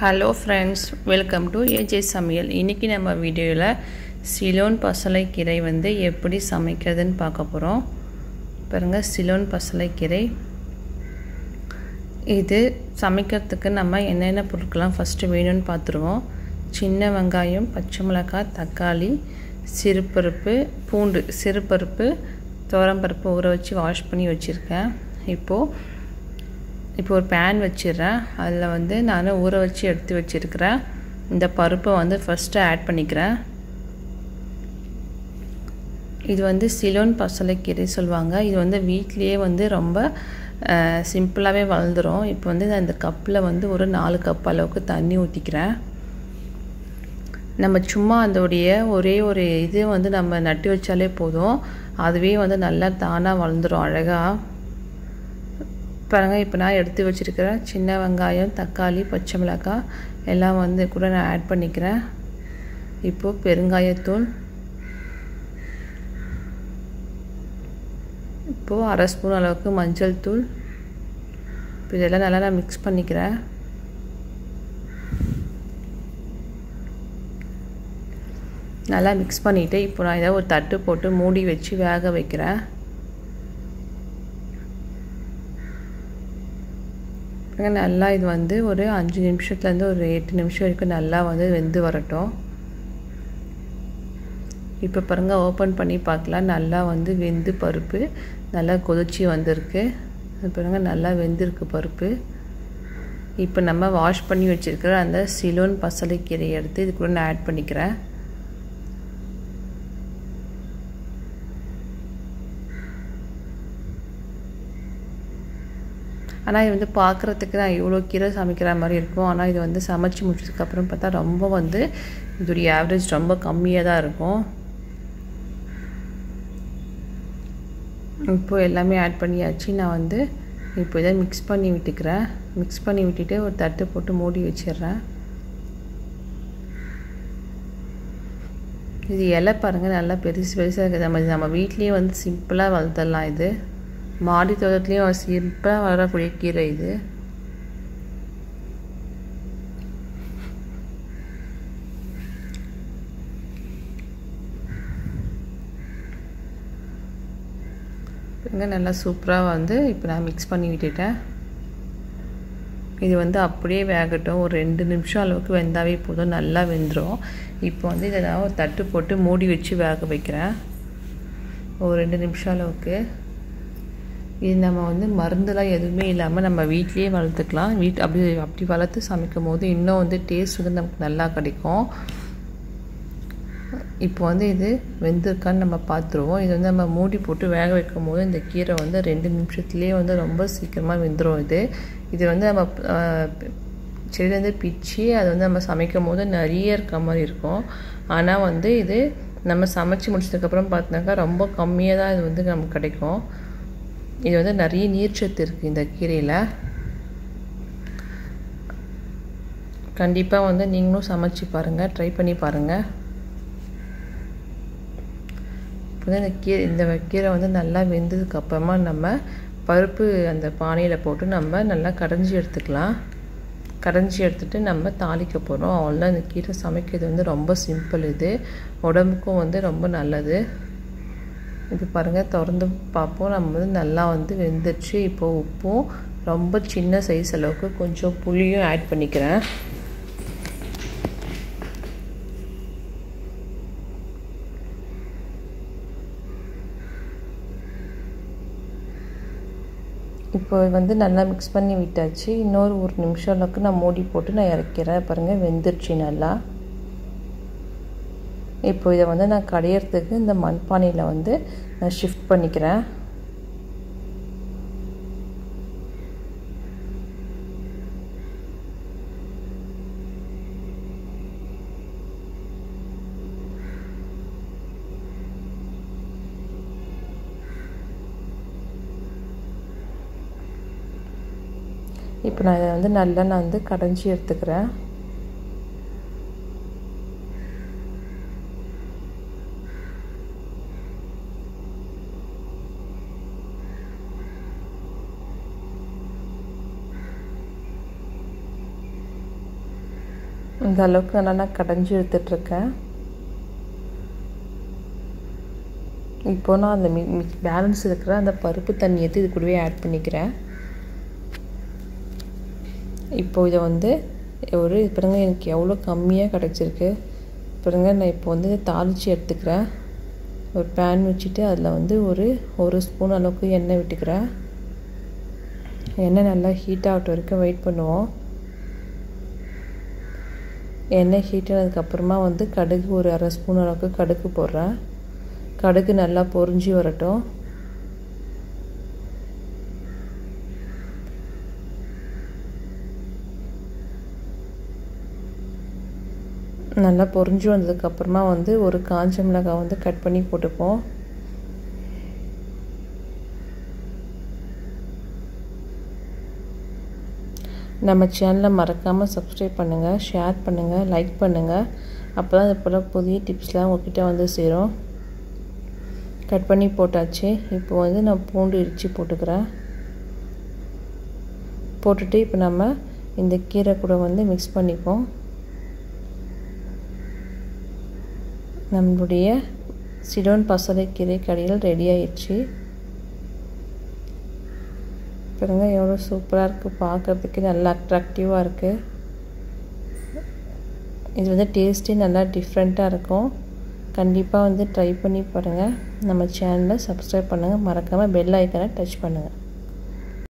hello friends welcome to AJ சமையல் இன்றைக்கி நம்ம வீடியோவில் சிலோன் பசலைக்கீரை வந்து எப்படி சமைக்கிறதுன்னு பார்க்க போகிறோம் பாருங்கள் சிலோன் பசலைக்கீரை இது சமைக்கிறதுக்கு நம்ம என்னென்ன பொருட்கள்லாம் ஃபஸ்ட்டு வேணும்னு பார்த்துருவோம் சின்ன வெங்காயம் பச்சை மிளகாய் தக்காளி சிறுபருப்பு பூண்டு சிறுபருப்பு துவரம்பருப்பு ஊற வச்சு வாஷ் பண்ணி வச்சுருக்கேன் இப்போது இப்போ ஒரு பேன் வச்சிடுறேன் அதில் வந்து நான் ஊற வச்சு எடுத்து வச்சுருக்கிறேன் இந்த பருப்பை வந்து ஃபஸ்ட்டு ஆட் பண்ணிக்கிறேன் இது வந்து சிலோன் பசலைக்கீரை சொல்லுவாங்க இது வந்து வீட்லேயே வந்து ரொம்ப சிம்பிளாகவே வளர்ந்துடும் இப்போ வந்து நான் இந்த கப்பில் வந்து ஒரு நாலு கப் அளவுக்கு தண்ணி ஊற்றிக்கிறேன் நம்ம சும்மா அதோடைய ஒரே ஒரு இது வந்து நம்ம நட்டு வச்சாலே போதும் அதுவே வந்து நல்லா தானாக வளர்ந்துடும் அழகாக பாருங்கள் இப்போ நான் எடுத்து வச்சுருக்கிறேன் சின்ன வெங்காயம் தக்காளி பச்சை மிளகாய் எல்லாம் வந்து கூட நான் ஆட் பண்ணிக்கிறேன் இப்போது பெருங்காயத்தூள் இப்போது அரை ஸ்பூன் அளவுக்கு மஞ்சள் தூள் இப்போ இதெல்லாம் நல்லா நான் மிக்ஸ் பண்ணிக்கிறேன் நல்லா மிக்ஸ் பண்ணிவிட்டு இப்போ நான் இதை ஒரு தட்டு போட்டு மூடி வச்சு வேக வைக்கிறேன் நல்லா இது வந்து ஒரு அஞ்சு நிமிஷத்துலேருந்து ஒரு எட்டு நிமிஷம் வரைக்கும் நல்லா வந்து வெந்து வரட்டும் இப்போ பாருங்கள் ஓப்பன் பண்ணி பார்க்கலாம் நல்லா வந்து வெந்து பருப்பு நல்லா கொதிச்சு வந்திருக்கு பாருங்கள் நல்லா வெந்திருக்கு பருப்பு இப்போ நம்ம வாஷ் பண்ணி வச்சுருக்கிற அந்த சிலோன் பசலைக்கீரையை எடுத்து இது கூட நான் ஆட் பண்ணிக்கிறேன் ஆனால் இது வந்து பார்க்குறதுக்கு நான் இவ்வளோ கீரை சமைக்கிற மாதிரி இருக்கும் ஆனால் இது வந்து சமைச்சு முடிச்சதுக்கப்புறம் பார்த்தா ரொம்ப வந்து இதோடைய ஆவரேஜ் ரொம்ப கம்மியாக தான் இருக்கும் இப்போது எல்லாமே ஆட் பண்ணியாச்சு நான் வந்து இப்போ இதை மிக்ஸ் பண்ணி விட்டுக்கிறேன் மிக்ஸ் பண்ணி விட்டுட்டு ஒரு தட்டு போட்டு மூடி வச்சிடுறேன் இது இலை பாருங்கள் நல்லா பெருசு பெருசாக இருக்குது நம்ம நம்ம வீட்லேயே வந்து சிம்பிளாக வளர்த்துடலாம் இது மாடி தோட்டத்துலேயும் சிம்பிளாக வரக்கூடிய கீரை இது இங்கே நல்லா சூப்பராக வந்து இப்போ நான் மிக்ஸ் பண்ணி விட்டுட்டேன் இது வந்து அப்படியே வேகட்டும் ஒரு ரெண்டு நிமிஷம் அளவுக்கு வெந்தாவே போதும் நல்லா வெந்துடும் இப்போ வந்து இதை நான் ஒரு தட்டு போட்டு மூடி வச்சு வேக வைக்கிறேன் ஒரு ரெண்டு நிமிஷம் அளவுக்கு இது நம்ம வந்து மருந்துலாம் எதுவுமே இல்லாமல் நம்ம வீட்லேயே வளர்த்துக்கலாம் வீட் அப்படி அப்படி வளர்த்து சமைக்கும் போது இன்னும் வந்து டேஸ்ட் வந்து நமக்கு நல்லா கிடைக்கும் இப்போ வந்து இது வெந்திருக்கான்னு நம்ம பார்த்துருவோம் இது வந்து நம்ம மூடி போட்டு வேக வைக்கும் போது இந்த கீரை வந்து ரெண்டு நிமிஷத்துலேயே வந்து ரொம்ப சீக்கிரமாக வெந்துடும் இது இது வந்து நம்ம செடியிலேருந்து பிச்சு அது வந்து நம்ம சமைக்கும் போது நிறைய இருக்க மாதிரி இருக்கும் ஆனால் வந்து இது நம்ம சமைச்சு முடிச்சதுக்கப்புறம் பார்த்தினாக்கா ரொம்ப கம்மியாக தான் இது வந்து நமக்கு கிடைக்கும் இது வந்து நிறைய நீர்ச்சத்து இருக்குது இந்த கீரையில் கண்டிப்பாக வந்து நீங்களும் சமைச்சு பாருங்கள் ட்ரை பண்ணி பாருங்கள் இப்போ வந்து இந்த கீரை இந்த கீரை வந்து நல்லா வெந்ததுக்கப்புறமா நம்ம பருப்பு அந்த பானையில் போட்டு நம்ம நல்லா கடைஞ்சி எடுத்துக்கலாம் கடைஞ்சி எடுத்துகிட்டு நம்ம தாளிக்க போகிறோம் அவ்வளோதான் இந்த கீரை சமைக்கிறது வந்து ரொம்ப சிம்பிள் இது உடம்புக்கும் வந்து ரொம்ப நல்லது இது பாருங்கள் திறந்து பார்ப்போம் நம்ம வந்து நல்லா வந்து வெந்துடுச்சு இப்போது உப்பும் ரொம்ப சின்ன சைஸ் அளவுக்கு கொஞ்சம் புளியும் ஆட் பண்ணிக்கிறேன் இப்போ வந்து நல்லா மிக்ஸ் பண்ணி விட்டாச்சு இன்னொரு ஒரு நிமிஷம் அளவுக்கு நான் மூடி போட்டு நான் இறக்கிறேன் பாருங்கள் வெந்துருச்சு நல்லா இப்போ இதை வந்து நான் கடையிறதுக்கு இந்த மண்பானையில் வந்து நான் ஷிஃப்ட் பண்ணிக்கிறேன் இப்போ நான் இதை வந்து நல்லா நான் வந்து கடைஞ்சி எடுத்துக்கிறேன் இந்த அளவுக்கு நல்லா நான் கடைஞ்சி எடுத்துட்ருக்கேன் இப்போ நான் அந்த மி மிக் பேலன்ஸ் இருக்கிற அந்த பருப்பு தண்ணி எடுத்து இது கூடவே ஆட் பண்ணிக்கிறேன் இப்போ இதை வந்து ஒரு பாருங்க எனக்கு எவ்வளோ கம்மியாக கிடச்சிருக்கு பாருங்க நான் இப்போ வந்து தாளித்து எடுத்துக்கிறேன் ஒரு பேன் வச்சுட்டு அதில் வந்து ஒரு ஒரு ஸ்பூன் அளவுக்கு எண்ணெய் விட்டுக்கிறேன் எண்ணெய் நல்லா ஹீட் ஆகட்டும் வரைக்கும் வெயிட் பண்ணுவோம் எண்ணெய் ஹீட் ஆனதுக்கப்புறமா வந்து கடுகு ஒரு அரை ஸ்பூன் அளவுக்கு கடுகு போடுறேன் கடுகு நல்லா பொரிஞ்சு வரட்டும் நல்லா பொரிஞ்சு வந்ததுக்கப்புறமா வந்து ஒரு காஞ்ச மிளகாய் வந்து கட் பண்ணி போட்டுப்போம் நம்ம சேனலை மறக்காமல் சப்ஸ்கிரைப் பண்ணுங்கள் ஷேர் பண்ணுங்கள் லைக் பண்ணுங்கள் அப்போ தான் இது போல் புதிய டிப்ஸ்லாம் உங்ககிட்ட வந்து சேரும் கட் பண்ணி போட்டாச்சு இப்போ வந்து நான் பூண்டு இடித்து போட்டுக்கிறேன் போட்டுட்டு இப்போ நம்ம இந்த கீரை கூட வந்து மிக்ஸ் பண்ணிப்போம் நம்மளுடைய சிடோன் பசலைக்கீரை கடையில் ரெடி ஆயிடுச்சு பாருங்க எவ்வளோ சூப்பராக இருக்குது பார்க்குறதுக்கு நல்லா அட்ராக்டிவாக இருக்குது இது வந்து டேஸ்ட்டே நல்லா டிஃப்ரெண்ட்டாக இருக்கும் கண்டிப்பாக வந்து ட்ரை பண்ணி பாருங்கள் நம்ம சேனலை சப்ஸ்கிரைப் பண்ணுங்கள் மறக்காமல் பெல் ஐக்கனை டச் பண்ணுங்கள்